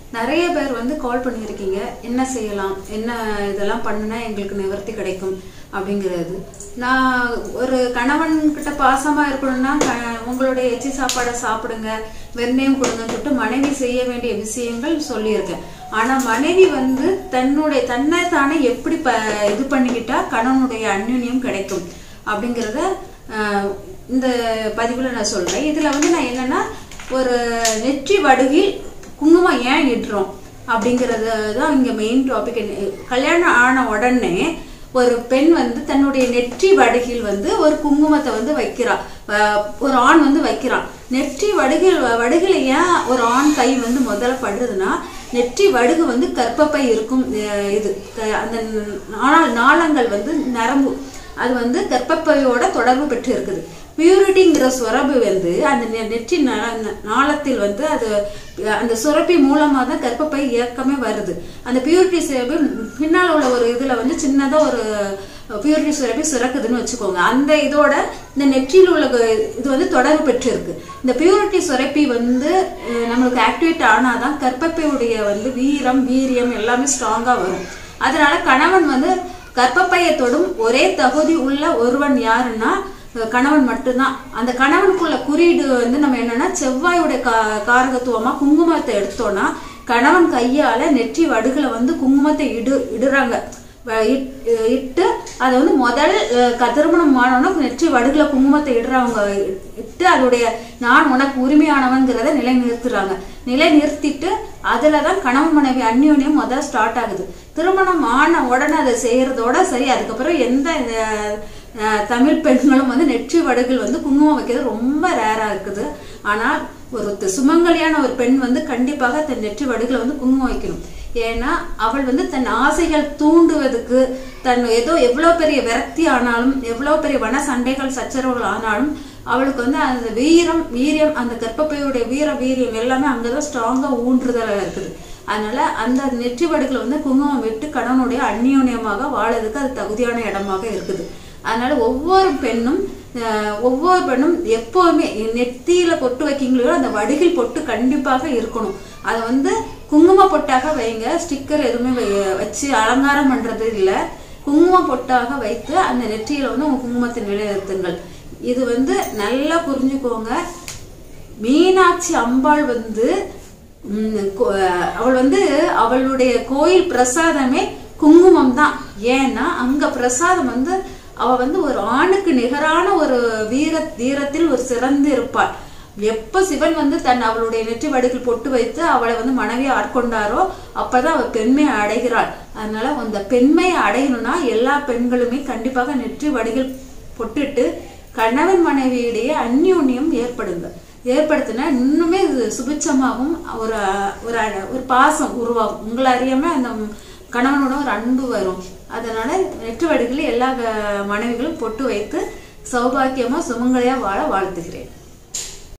நிறைய பேர் வந்து கால் பண்ணியிருக்கீங்க என்ன செய்யலாம் என்ன இதெல்லாம் பண்ணுனா எங்களுக்கு நிவர்த்தி கிடைக்கும் அப்படிங்கிறது நான் ஒரு கணவன் கிட்ட பாசமா இருக்கணும்னா க- உங்களுடைய எச்சி சாப்பாடை சாப்பிடுங்க வெந்தயம் கொடுங்கன்னு சொல்லிட்டு மனைவி செய்ய வேண்டிய விஷயங்கள் சொல்லியிருக்கேன் ஆனா மனைவி வந்து தன்னுடைய தன்னை தானே எப்படி ப இது பண்ணிக்கிட்டா கணவனுடைய அந்யுன்யம் கிடைக்கும் அப்படிங்கிறத ஆஹ், இந்த பதிவில் நான் சொல்றேன் இதுல வந்து நான் என்னன்னா ஒரு நெற்றி வடுகில் குங்குமம் ஏன் இடுறோம் அப்படிங்கிறது தான் இங்க மெயின் டாபிக் கல்யாணம் ஆன உடனே ஒரு பெண் வந்து தன்னுடைய நெற்றி வடுகில் வந்து ஒரு குங்குமத்தை வந்து வைக்கிறா அஹ் ஒரு ஆண் வந்து வைக்கிறான் நெற்றி வடுகில் வடுகில் ஏன் ஒரு ஆண் கை வந்து முதல்ல படுறதுன்னா நெற்றி வடுகு வந்து கர்ப்பப்பை இருக்கும் அஹ் இது க- அந்த நாள- நாளங்கள் வந்து நரம்பு அது வந்து கர்ப்பப்பையோட தொடர்பு பெற்று இருக்குது பியூரிட்டிங்கிற சுரப்பு வந்து அந்த நெ- நெற்றி நா- நாளத்தில் வந்து அது அந்த சுரப்பி மூலமா தான் கர்ப்பப்பை இயக்கமே வருது அந்த பியூரிட்டி சுரப்பி பின்னால் உள்ள ஒரு இதுல வந்து சின்னதா ஒரு பியூரிட்டி சுரப்பி சுரக்குதுன்னு வச்சுக்கோங்க அந்த இதோட இந்த நெற்றியில் உள்ள க- இது வந்து தொடர்பு பெற்று இருக்கு இந்த பியூரிட்டி சுரப்பி வந்து அஹ், நம்மளுக்கு ஆக்டிவேட் ஆனாதான் கர்ப்பப்பையுடைய வந்து வீரம் வீரியம் எல்லாமே ஸ்ட்ராங்கா வரும் அதனால கணவன் வந்து கர்ப்பப்பையை தொடும் ஒரே தகுதி உள்ள ஒருவன் யாருன்னா அஹ் கணவன் மட்டும்தான் அந்த கணவனுக்குள்ள குறியீடு வந்து நம்ம என்னன்னா செவ்வாயோட கா காரகத்துவமா குங்குமத்தை எடுத்தோம்னா கணவன் கையால நெற்றி வடுகளை வந்து குங்குமத்தை இடு இடுறாங்க வ- இட்- இட்டு அதை வந்து முதல் அஹ், க- திருமணம் ஆனவன நெற்றி வடுகளை குங்குமத்தை இடுறவங்க இட்டு அதோடைய நான் உனக்கு உரிமையானவங்கிறத நிலைநிறுத்துறாங்க நிலைநிறுத்திட்டு அதுல தான் கணவன் மனைவி அந்யோன்யம் முதல் ஸ்டார்ட் ஆகுது திருமணம் ஆன உடனே அதை செய்யறதோட சரி அதுக்கப்புறம் எந்த அஹ், அஹ், தமிழ் பெண்களும் வந்து நெற்றி வடுகள் வந்து குங்குமம் வைக்கிறது ரொம்ப ரேரா இருக்குது ஆனால் ஒரு தி- சுமங்கலியான ஒரு பெண் வந்து கண்டிப்பாக தன் நெற்றி வடுகளை வந்து குங்குமம் வைக்கணும் ஏன்னா அவள் வந்து தன் ஆசைகள் தூண்டுவதுக்கு தன் ஏதோ எவ்வளவு பெரிய விரக்தி ஆனாலும் எவ்வளவு பெரிய வன சண்டைகள் சச்சரவுகள் ஆனாலும் அவளுக்கு வந்து அந்த வீரம் வீரியம் அந்த கர்ப்பப்பையுடைய வீர வீரியம் எல்லாமே அங்கதான் ஸ்ட்ராங்கா ஊன்றுதலா இருக்குது அதனால அந்த நெற்றி வடுகளை வந்து குங்குமம் விட்டு கணவனுடைய அந்யோன்யமாக வாழறதுக்கு அது தகுதியான இடமாக இருக்குது அதனால ஒவ்வொரு பெண்ணும் அஹ், ஒவ்வொரு பெண்ணும் எப்பவுமே நெத்தியில பொட்டு வைக்கீங்களோ அந்த வடுகில் பொட்டு கண்டிப்பாக இருக்கணும் அதை வந்து குங்கும பொட்டாக வைங்க ஸ்டிக்கர் எதுவுமே வை- வச்சு அலங்காரம் பண்றது இல்ல குங்கும பொட்டாக வைத்து அந்த நெற்றியில வந்து உங்க குங்குமத்தை நிலைநிறுத்துங்கள் இது வந்து நல்லா புரிஞ்சுக்கோங்க மீனாட்சி அம்பாள் வந்து ம், கோ- அவள் வந்து அவளுடைய கோயில் பிரசாதமே குங்குமம் தான் ஏன்னா அங்க பிரசாதம் வந்து அவ வந்து ஒரு ஆணுக்கு நிகரான ஒரு வீர தீரத்தில் ஒரு சிறந்து இருப்பாள் எப்ப சிவன் வந்து தன் அவளுடைய நெற்றி வடுகில் பொட்டு வைத்து அவளை வந்து மனைவியை ஆட்கொண்டாரோ அப்பதான் அவள் பெண்மையை அடைகிறாள் அதனால அந்த பெண்மையை அடையணும்னா எல்லா பெண்களுமே கண்டிப்பாக நெற்றி வடுகில் பொட்டுட்டு கணவன் மனைவியிடையே அந்யோன்யம் ஏற்படுங்க ஏற்படுத்தினா இன்னுமே இது சுபிட்சமாகவும் ஒரு ஒரு அழ- ஒரு பாசம் உருவாகும் உங்களை அறியாம அந்த கணவனோட ஒரு அன்பு வரும் அதனால நெற்று வடுகளில் எல்லா க- மனைவிகளும் பொட்டு வைத்து சௌபாக்கியமா சுமங்கலியா வாழ வாழ்த்துகிறேன்